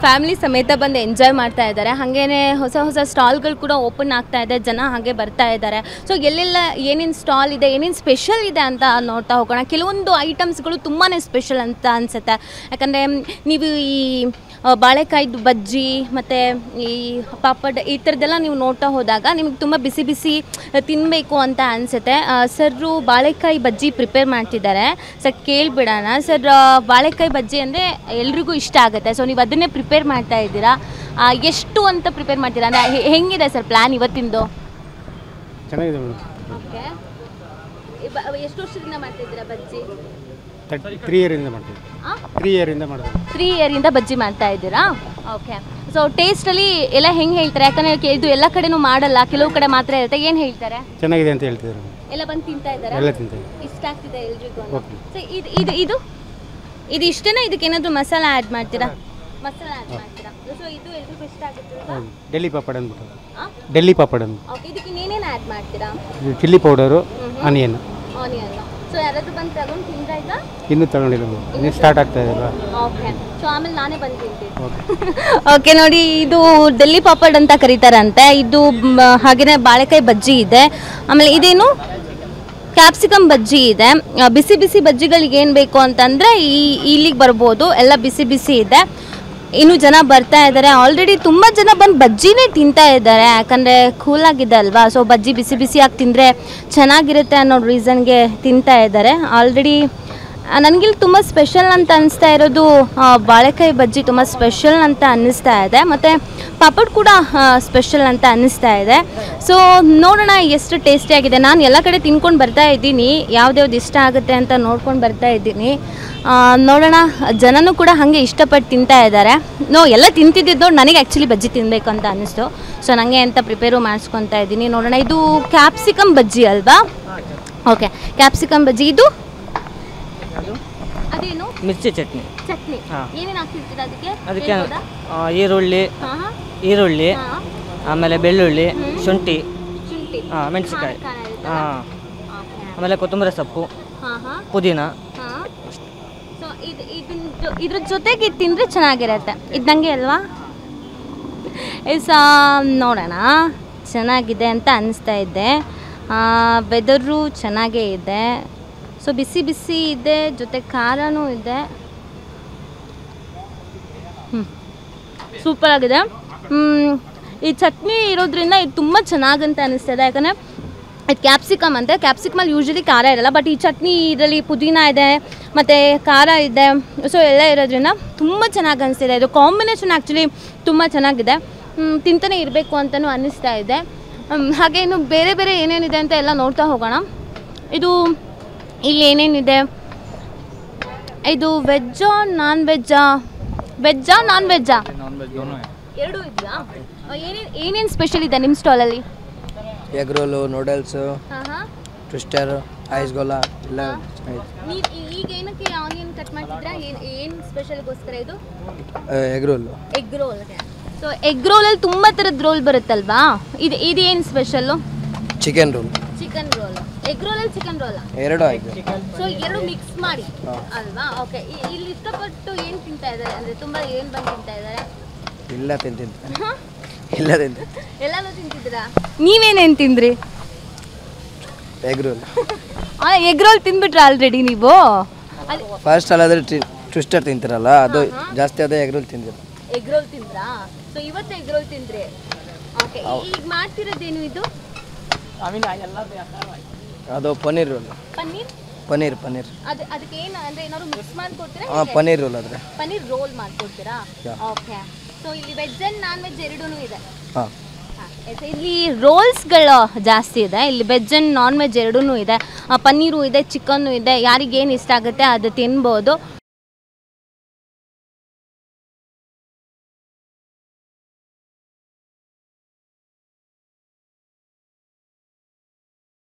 Family ಸಮೇತ ಬಂದು enjoy ಮಾಡ್ತಾ ಇದ್ದಾರೆ ಹಾಗೇನೆ ಹೊಸ ಹೊಸ ಸ್ಟಾಲ್ಗಳು ಕೂಡ ಓಪನ್ ಆಗ್ತಾ ಇದೆ ಜನ ಹಾಗೆ ಬರ್ತಾ ಇದ್ದಾರೆ ಸೊ ಎಲ್ಲೆಲ್ಲ ಏನೇನು ಸ್ಟಾಲ್ ಇದೆ ಏನೇನು ಸ್ಪೆಷಲ್ ಇದೆ ಅಂತ ನೋಡ್ತಾ ಹೋಗೋಣ ಕೆಲವೊಂದು ಐಟಮ್ಸ್ಗಳು ತುಂಬಾ ಸ್ಪೆಷಲ್ ಅಂತ ಅನಿಸುತ್ತೆ ಯಾಕಂದರೆ ನೀವು ಈ ಆ, ಬಾಳೆಕಾಯ್ದು ಬಜ್ಜಿ ಮತ್ತು ಈ ಪಾಪಡ್ ಈ ಥರದ್ದೆಲ್ಲ ನೀವು ನೋಡ್ತಾ ಹೋದಾಗ ನಿಮಗೆ ತುಂಬ ಬಿಸಿ ಬಿಸಿ ತಿನ್ನಬೇಕು ಅಂತ ಅನಿಸುತ್ತೆ ಸರ್ರು ಬಾಳೆಕಾಯಿ ಬಜ್ಜಿ ಪ್ರಿಪೇರ್ ಮಾಡ್ತಿದ್ದಾರೆ ಸರ್ ಕೇಳಿಬಿಡೋಣ ಸರ್ ಬಾಳೆಕಾಯಿ ಬಜ್ಜಿ ಅಂದರೆ ಎಲ್ರಿಗೂ ಇಷ್ಟ ಆಗುತ್ತೆ ಸೊ ನೀವು ಅದನ್ನೇ ಪ್ರಿಪೇರ್ ಮಾಡ್ತಾ ಇದ್ದೀರಾ ಆ, ಎಷ್ಟು ಅಂತ ಪ್ರಿಪೇರ್ ಮಾಡ್ತೀರಾ ಅಂದರೆ ಹೆಂಗಿದೆ ಸರ್ ಪ್ಲ್ಯಾನ್ ಇವತ್ತಿಂದು ಚೆನ್ನಾಗಿದೆ ಮೇಡಮ್ ಓಕೆ ಎಷ್ಟು ವರ್ಷದಿಂದ ಮಾಡ್ತಾ ಇದ್ದೀರಾ ಬಜ್ಜಿ ತರ್ಟಿ ತ್ರೀ ಇಯರಿಂದ ಮಾಡ್ತೀವಿ ತ್ರೀ ಇಯರಿಂದ ಮಾಡ್ತೀವಿ ತ್ರೀ ಇಯರಿಂದ ಬಜ್ಜಿ ಮಾಡ್ತಾ ಇದ್ದೀರಾ ಓಕೆ ಸೊ ಟೇಸ್ಟಲ್ಲಿ ಎಲ್ಲ ಹೆಂಗೆ ಹೇಳ್ತಾರೆ ಯಾಕಂದರೆ ಕೆ- ಇದು ಎಲ್ಲ ಕಡೆನೂ ಮಾಡಲ್ಲ ಕೆಲವು ಕಡೆ ಮಾತ್ರ ಇರುತ್ತೆ ಏನು ಹೇಳ್ತಾರೆ ಚೆನ್ನಾಗಿದೆ ಅಂತ ಹೇಳ್ತಿದ್ರು ಎಲ್ಲ ಬಂದು ತಿಂತಾ ಇದ್ದಾರೆ ಎಲ್ಲ ತಿಂತೀವಿ ಇಷ್ಟ ಆಗ್ತಿದೆ ಎಲ್ರಿಗೂ Okay. ಸೊ ಇದು ಇದು ಇದು ಇದು ಇಷ್ಟೇನಾ ಇದಕ್ಕೆ ಏನಾದರೂ ಮಸಾಲ ಆ್ಯಡ್ ಮಾಡ್ತೀರಾ ಮಸಾಲ ಆ್ಯಡ್ ಮಾಡ್ತೀರಾ ಸೊ ಇದು ಎಲ್ರಿಗೂ ಇಷ್ಟ ಆಗುತ್ತೆ ಹೌದು ಡೆಲ್ಲಿ ಪಾಪಡ್ ಅಂದ್ಬಿಟ್ಟು ಡೆಲ್ಲಿ ಪಾಪಡ್ ಅಂದ್ಬಿಟ್ಟು ಓಕೆ ಇದಕ್ಕೆ ಇನ್ನೇನೇನು ಆ್ಯಡ್ ಮಾಡ್ತೀರಾ ಇದು chilli powder onion onion so ಯಾರಾದರೂ ಬಂದು ತಗೊಂಡು ತಿಂದ್ರೆ ಈಗ ಇನ್ನೂ ತಗೊಂಡಿಲ್ಲ ಮೇಡಮ್ ಇನ್ನೂ ಸ್ಟಾರ್ಟ್ ಆಗ್ತಾ ಇದೆ ಅಲ್ವಾ ಓಕೆ ಸೊ ಆಮೇಲೆ ನಾನೇ ಬಂದು ತಿಂತೀನಿ ಓಕೆ ಓಕೆ ನೋಡಿ ಇದು ಡೆಲ್ಲಿ ಪಾಪಡ್ ಅಂತ ಕರೀತಾರಂತೆ ಇದು ಮ್, ಹಾಗೇನೆ ಬಾಳೆಕಾಯಿ ಬಜ್ಜಿ ಇದೆ ಆಮೇಲೆ ಇದೇನು ಕ್ಯಾಪ್ಸಿಕಮ್ ಬಜ್ಜಿ ಇದೆ ಆ, ಬಿಸಿ ಬಿಸಿ ಬಜ್ಜಿಗಳಿಗೆ ಏನು ಬೇಕು ಅಂತಂದರೆ ಈ ಇಲ್ಲಿಗೆ ಬರ್ಬೋದು ಎಲ್ಲ ಬಿಸಿ ಬಿಸಿ ಇದೆ ಇನ್ನು ಜನ ಬರ್ತಾ ಇದ್ದಾರೆ ಆಲ್ರೆಡಿ ತುಂಬ ಜನ ಬಂದು ಬಜ್ಜಿನೇ ತಿಂತಾ ಇದ್ದಾರೆ ಯಾಕಂದರೆ ಕೂಲಾಗಿದೆ ಅಲ್ವಾ ಸೊ ಬಜ್ಜಿ ಬಿಸಿ ಬಿಸಿಯಾಗಿ ತಿಂದರೆ ಚೆನ್ನಾಗಿರುತ್ತೆ ಅನ್ನೋ ರೀಸನ್ಗೆ ತಿಂತಾ ಇದ್ದಾರೆ ಆಲ್ರೆಡಿ ನನಗಿಲ್ಲಿ ತುಂಬ ಸ್ಪೆಷಲ್ ಅಂತ ಅನಿಸ್ತಾ ಇರೋದು ಆ, ಬಾಳೆಕಾಯಿ ಬಜ್ಜಿ ತುಂಬ ಸ್ಪೆಷಲ್ ಅಂತ ಅನ್ನಿಸ್ತಾ ಇದೆ ಮತ್ತು ಪಾಪಡ್ ಕೂಡ ಸ್ಪೆಷಲ್ ಅಂತ ಅನ್ನಿಸ್ತಾ ಇದೆ ಸೊ ನೋಡೋಣ ಎಷ್ಟು ಟೇಸ್ಟಿಯಾಗಿದೆ ನಾನು ಎಲ್ಲ ಕಡೆ ತಿನ್ಕೊಂಡು ಬರ್ತಾ ಇದ್ದೀನಿ ಯಾವ್ದ್ಯಾವ್ದು ಇಷ್ಟ ಆಗುತ್ತೆ ಅಂತ ನೋಡ್ಕೊಂಡು ಬರ್ತಾ ಇದ್ದೀನಿ ಆ, ನೋಡೋಣ ಜನನೂ ಕೂಡ ಹಾಗೆ ಇಷ್ಟಪಟ್ಟು ತಿಂತಾ ಇದ್ದಾರೆ ನೋ ಎಲ್ಲ ತಿಂತಿದ್ದು ನನಗೆ ಆ್ಯಕ್ಚುಲಿ ಬಜ್ಜಿ ತಿನ್ನಬೇಕು ಅಂತ ಅನ್ನಿಸ್ತು ಸೊ ನನಗೆ ಅಂತ ಪ್ರಿಪೇರು ಮಾಡಿಸ್ಕೊತಾ ಇದ್ದೀನಿ ನೋಡೋಣ ಇದು ಕ್ಯಾಪ್ಸಿಕಮ್ ಬಜ್ಜಿ ಅಲ್ವಾ ಓಕೆ ಕ್ಯಾಪ್ಸಿಕಮ್ ಬಜ್ಜಿ ಇದು ಅದೇನು ಮಿರ್ಚಿ ಚಟ್ನಿ ಚಟ್ನಿ ಹಾ. ಏನೇನು ಹಾಕ್ತಿರ್ತೀರ ಅದಕ್ಕೆ ಅದಕ್ಕೆ ಹೇಳ್ಬೋದಾ? ಆ, ಈರುಳ್ಳಿ ಹಾ, ಹಾ. ಈರುಳ್ಳಿ ಹಾ. ಆಮೇಲೆ ಬೆಳ್ಳುಳ್ಳಿ ಶುಂಠಿ ಶುಂಠಿ ಹಾಂ ಮೆಣಸಿನ್ಕಾಯಿ ಖಾರ ಖಾರ ಇರುತ್ತಲ್ಲ? ಹಾಂ Okay. ಆಮೇಲೆ ಕೊತ್ತಂಬರಿ ಸೊಪ್ಪು ಹಾ, ಹಾ, ಪುದೀನ ಹಾ. So, ಇದ್- ಇದನ್ ಜೊ- ಇದ್ರ ಜೊತೆಗೆ ಇದ್ ತಿಂದ್ರೆ ಚೆನ್ನಾಗಿರತ್ತೆ ಇದ್ದಂಗೆ ಅಲ್ವಾ ಎಸ್ ನೋಡೋಣ ಚೆನ್ನಾಗಿದೆ ಅಂತ ಅನಿಸ್ತಾ ಇದ್ದೆ ವೆದರು ಚೆನ್ನಾಗೇ ಇದೆ ಸೊ ಬಿಸಿ ಬಿಸಿ ಇದೆ ಜೊತೆ ಖಾರನೂ ಇದೆ ಸೂಪರ್ ಆಗಿದೆ ಹ್ಮ್, ಈ ಚಟ್ನಿ ಇರೋದ್ರಿಂದ ಇದು ತುಂಬ ಚೆನ್ನಾಗಂತ ಅನಿಸ್ತದೆ ಯಾಕಂದರೆ ಇದು ಕ್ಯಾಪ್ಸಿಕಮ್ ಅಂತ ಕ್ಯಾಪ್ಸಿಕಮಲ್ಲಿ ಯೂಶ್ವಲಿ ಖಾರ ಇರಲ್ಲ ಬಟ್ ಈ ಚಟ್ನಿ ಇದರಲ್ಲಿ ಪುದೀನ ಇದೆ ಮತ್ತು ಖಾರ ಇದೆ ಸೊ ಎಲ್ಲ ಇರೋದ್ರಿಂದ ತುಂಬ ಚೆನ್ನಾಗಿ ಅನಿಸ್ತಿದೆ ಇದು ಕಾಂಬಿನೇಷನ್ ಆ್ಯಕ್ಚುಲಿ ತುಂಬ ಚೆನ್ನಾಗಿದೆ ಹ್ಮ್, ತಿಂತಾನೆ ಇರಬೇಕು ಅಂತಲೂ ಅನ್ನಿಸ್ತಾ ಇದೆ ಹ್ಮ್, ಹಾಗೆ ಇನ್ನು ಬೇರೆ ಬೇರೆ ಏನೇನಿದೆ ಅಂತ ಎಲ್ಲ ನೋಡ್ತಾ ಹೋಗೋಣ ಇದು ಇಲ್ಲಿ ಏನೇನಿದೆ ಇದು ವೆಜ್ಜಾ ನಾನ್ ವೆಜ್ಜಾ ವೆಜ್ಜಾ ನಾನ್ ವೆಜ್ಜಾ ಎರಡೂ ಇದೆಯಾ ಏನೇನು ಏನೇನು ಸ್ಪೆಷಲ್ ಇದೆ ನಿಮ್ಮ ಸ್ಟಾಲಲ್ಲಿ ಎಗ್ ರೋಲು ನೂಡಲ್ಸು ಹಾಂ ಹಾಂ ಟ್ವಿಸ್ಟರ್ ಐಸ್ ಗೋಲಾ ಎಲ್ಲ ಚೆನ್ನಾಗಿದೆ ನೀವು ಈಗ ಏನಕ್ಕೆ ಆನಿಯನ್ ಕಟ್ ಮಾಡ್ತಿದ್ರಾ ಏನು ಏನು ಸ್ಪೆಷಲ್ಗೋಸ್ಕರ ಇದು egg roll egg roll so egg ರೋಲಲ್ಲಿ ತುಂಬ ಥರದ ರೋಲ್ ಬರುತ್ತಲ್ವಾ ಇದು ಇದು ಏನು special chicken roll chicken roll egg ರೋಲಲ್ಲಿ ಚಿಕನ್ ರೋಲಾ ಎರಡು ಆಗಿದೆ ಸೊ ಎರಡು ಮಿಕ್ಸ್ ಮಾಡಿ ಅಲ್ವಾ ಓಕೆ ಇಲ್ಲಿ ಇಷ್ಟಪಟ್ಟು ಏನು ತಿಂತಾ ಇದ್ದಾರೆ ಅಂದರೆ ತುಂಬ ಏನು ಬಂದು ತಿಂತಾ ಇದ್ದಾರೆ ಇಲ್ಲ ತಿಂತಿದ್ದೆ ಇಲ್ಲ ತಿಂತೆ ಎಲ್ಲಾನು ತಿಂತಿದ್ದೀರಾ ನೀವೇನೇನು ತಿಂದ್ರಿ ಎಗ್ ರೋಲ್ ಎಗ್ ರೋಲ್ ತಿಂದ್ಬಿಟ್ರ ಆಲ್ರೆಡಿ ನೀವು ಅಲ್ಲಿ ಫಸ್ಟ್ ಅಲ್ಲಾದ್ರೆ ಟ್ವಿಸ್ಟರ್ ತಿಂತಿರಲ್ಲ ಅದು ಜಾಸ್ತಿ ಅದೇ ಎಗ್ ರೋಲ್ ತಿಂದಿರ ಎಗ್ ರೋಲ್ ತಿಂದ್ರಾ ಸೊ ಇವತ್ತು ಎಗ್ ರೋಲ್ ತಿಂದ್ರಿ ಓಕೆ ಈಗ ಮಾಡ್ತಿರೋದೇನು ಇದು ಅದು ಪನ್ನೀರ್ ರೋಲ್ ಪನ್ನೀರ್ ಪನ್ನೀರ್ ಪನ್ನೀರ್ ಅದು ಅದಕ್ಕೆ ಏನು ಅಂದರೆ ಏನಾದ್ರು ಮಿಕ್ಸ್ ಮಾಡ್ಕೊಡ್ತೀರಾ ಹಾಂ ಪನ್ನೀರ್ ರೋಲ್ ಆದರೆ ಪನ್ನೀರ್ ರೋಲ್ ಮಾಡ್ಕೊಡ್ತೀರಾ Yeah. ಓಕೆ ಸೊ ಇಲ್ಲಿ ವೆಜ್ ಆ್ಯಂಡ್ ನಾನ್ ವೆಜ್ ಎರಡೂ ಇದೆ ಹಾಂ ಹಾ, yes, ಇಲ್ಲಿ ರೋಲ್ಸ್ಗಳು ಜಾಸ್ತಿ ಇದೆ ಇಲ್ಲಿ ವೆಜ್ ಆ್ಯಂಡ್ ನಾನ್ ವೆಜ್ ಎರಡೂ ಇದೆ ಆ, ಪನ್ನೀರು ಇದೆ ಚಿಕನ್ನು ಇದೆ ಯಾರಿಗೇನು ಇಷ್ಟ ಆಗುತ್ತೆ ಅದು ತಿನ್ಬೋದು